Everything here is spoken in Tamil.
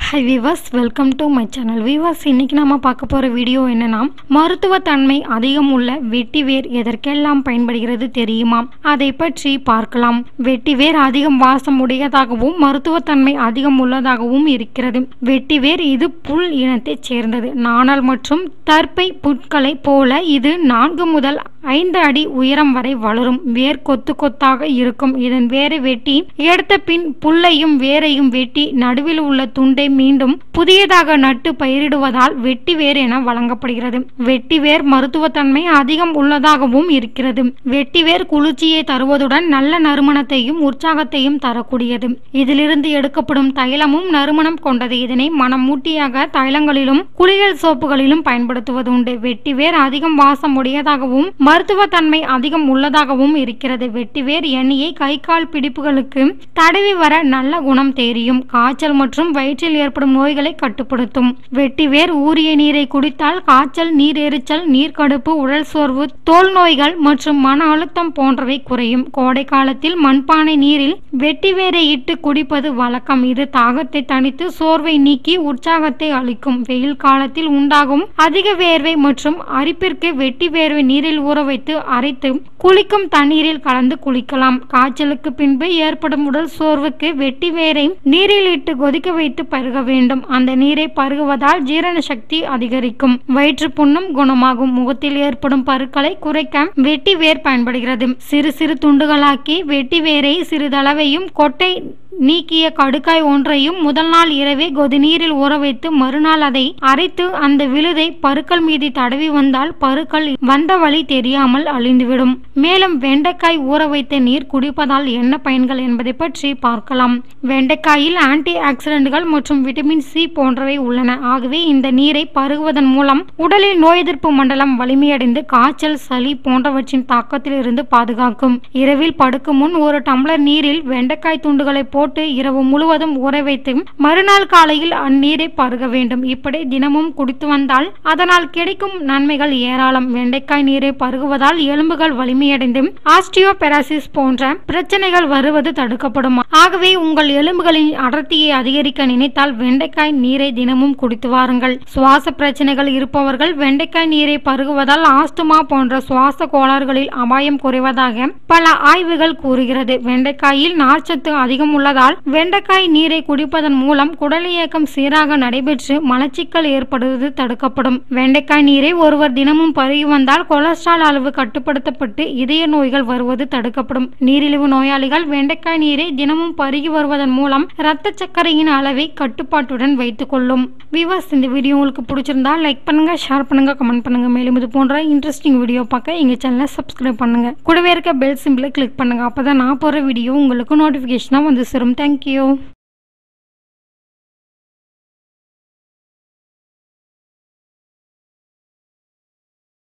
ஹை விவாஸ் வெல்கம் டு மை சேனல் விவாஸ் இன்னைக்கு நாம பார்க்க போகிற வீடியோ என்னன்னா மருத்துவ தன்மை அதிகம் உள்ள வெட்டிவேர் எதற்கெல்லாம் பயன்படுகிறது தெரியுமா அதை பற்றி பார்க்கலாம் வெட்டிவேர் அதிகம் வாசம் உடையதாகவும் மருத்துவத்தன்மை அதிகம் உள்ளதாகவும் இருக்கிறது வெட்டிவேர் இது புல் இனத்தைச் சேர்ந்தது நாணல் மற்றும் தர்ப்பை புட்களை போல இது நான்கு முதல் ஐந்து அடி உயரம் வரை வளரும் வேர் கொத்து கொத்தாக இருக்கும் இதன் வேரை வெட்டி எடுத்த பின் புல்லையும் வேரையும் வெட்டி நடுவில் உள்ள துண்டை மீண்டும் புதியதாக நட்டு பயிரிடுவதால் வெட்டி வேர் என வழங்கப்படுகிறது வெட்டி வேர் மருத்துவத்தன்மை அதிகம் உள்ளதாகவும் இருக்கிறது வெட்டி வேர் குளிர்ச்சியை தருவதுடன் நல்ல நறுமணத்தையும் உற்சாகத்தையும் தரக்கூடியது இதிலிருந்து எடுக்கப்படும் தைலமும் நறுமணம் கொண்டது இதனை மனமூட்டியாக தைலங்களிலும் குளியல் சோப்புகளிலும் பயன்படுத்துவது உண்டு வெட்டிவேர் அதிகம் வாசம் உடையதாகவும் மருத்துவத்தன்மை அதிகம் உள்ளதாகவும் இருக்கிறது வெட்டிவேர் எண்ணெயை கை கால் பிடிப்புகளுக்கு தடவி வர நல்ல குணம் தெரியும் காய்ச்சல் மற்றும் வயிற்றில் ஏற்படும் நோய்களை கட்டுப்படுத்தும் வெட்டிவேர் ஊறிய நீரை குடித்தால் காய்ச்சல் நீர் எரிச்சல் நீர்க்கடுப்பு உடல் சோர்வு தோல் நோய்கள் மற்றும் மன அழுத்தம் போன்றவை குறையும் கோடை காலத்தில் மண்பானை நீரில் வெட்டிவேரை இட்டு குடிப்பது வழக்கம் இது தாகத்தை தணித்து சோர்வை நீக்கி உற்சாகத்தை அளிக்கும் வெயில் காலத்தில் உண்டாகும் அதிக வேர்வை மற்றும் அரிப்பிற்கு வெட்டி வேர்வை நீரில் ஊற வைத்து அரைத்து குளிக்கும் தண்ணீரில் கலந்து குளிக்கலாம் காய்ச்சலுக்கு பின்பு ஏற்படும் உடல் சோர்வுக்கு வெட்டி வேரை நீரில் இட்டு கொதிக்க வைத்து பருக வேண்டும் அந்த நீரை பருகுவதால் ஜீரண சக்தி அதிகரிக்கும் வயிற்று புண்ணும் குணமாகும் முகத்தில் ஏற்படும் பருக்களை குறைக்க வெட்டி வேர் பயன்படுகிறது சிறு சிறு துண்டுகளாக்கி வெட்டி வேரை சிறிதளவையும் கொட்டை நீக்கிய கடுக்காய் ஒன்றையும் முதல் நாள் இரவே கொதி நீரில் ஊற வைத்து மறுநாள் அதை அரைத்து அந்த விழுதை பருக்கள் மீது தடவி வந்தால் பருக்கள் வந்த வழி தெரியாமல் அழிந்துவிடும் மேலும் வெண்டைக்காய் ஊற வைத்த நீர் குடிப்பதால் என்ன பயன்கள் என்பதை பற்றி பார்க்கலாம் வெண்டைக்காயில் ஆன்டி ஆக்சிடென்ட்கள் மற்றும் விட்டமின் சி போன்றவை உள்ளன ஆகவே இந்த நீரை பருகுவதன் மூலம் உடலில் நோய் எதிர்ப்பு மண்டலம் வலிமையடைந்து காய்ச்சல் சளி போன்றவற்றின் தாக்கத்தில் இருந்து பாதுகாக்கும் இரவில் படுக்கும் முன் ஒரு டம்ளர் நீரில் வெண்டைக்காய் துண்டுகளை போட்டு இரவு முழுவதும் ஊற வைத்து மறுநாள் காலையில் அந்நீரை பருக வேண்டும் இப்படி தினமும் குடித்து வந்தால் அதனால் கிடைக்கும் நன்மைகள் ஏராளம் வெண்டைக்காய் நீரை பருகுவதால் எலும்புகள் வலிமையடைந்து ஆஸ்டியோபெராசிஸ் போன்ற பிரச்சனைகள் வருவது தடுக்கப்படும் ஆகவே உங்கள் எலும்புகளின் அடர்த்தியை அதிகரிக்க நினைத்தால் வெண்டைக்காய் நீரை தினமும் குடித்து வாருங்கள் சுவாச பிரச்சனைகள் இருப்பவர்கள் வெண்டைக்காய் நீரை பருகுவதால் ஆஸ்துமா போன்ற சுவாச கோளாறுகளில் அபாயம் குறைவதாக பல ஆய்வுகள் கூறுகிறது வெண்டைக்காயில் நார்ச்சத்து அதிகம் உள்ளதால் வெண்டைக்காய் நீரை குடிப்பதன் மூலம் குடல் இயக்கம் சீராக நடைபெற்று மலச்சிக்கல் ஏற்படுவது தடுக்கப்படும் வெண்டைக்காய் நீரை ஒருவர் தினமும் பருகி வந்தால் கொலஸ்ட்ரால் அளவு கட்டுப்படுத்தப்பட்டு இதய நோய்கள் வருவது தடுக்கப்படும் நீரிழிவு நோயாளிகள் வெண்டைக்காய் நீரை தினமும் பருகி வருவதன் மூலம் இரத்த சர்க்கரையின் அளவை கட்டுப்பாட்டுடன் வைத்துக் கொள்ளும் விவாஸ் இந்த வீடியோ உங்களுக்கு பிடிச்சிருந்தா லைக் பண்ணுங்க ஷேர் பண்ணுங்க கமெண்ட் பண்ணுங்க மேலும் இது போன்ற இன்ட்ரெஸ்டிங் வீடியோ பார்க்க எங்க சேனலை சப்ஸ்கிரைப் பண்ணுங்க கூடவே இருக்க பெல் சிம்பிளை கிளிக் பண்ணுங்க அப்பதான் நான் போற வீடியோ உங்களுக்கு நோட்டிபிகேஷனா வந்து சேரும் தேங்க்யூ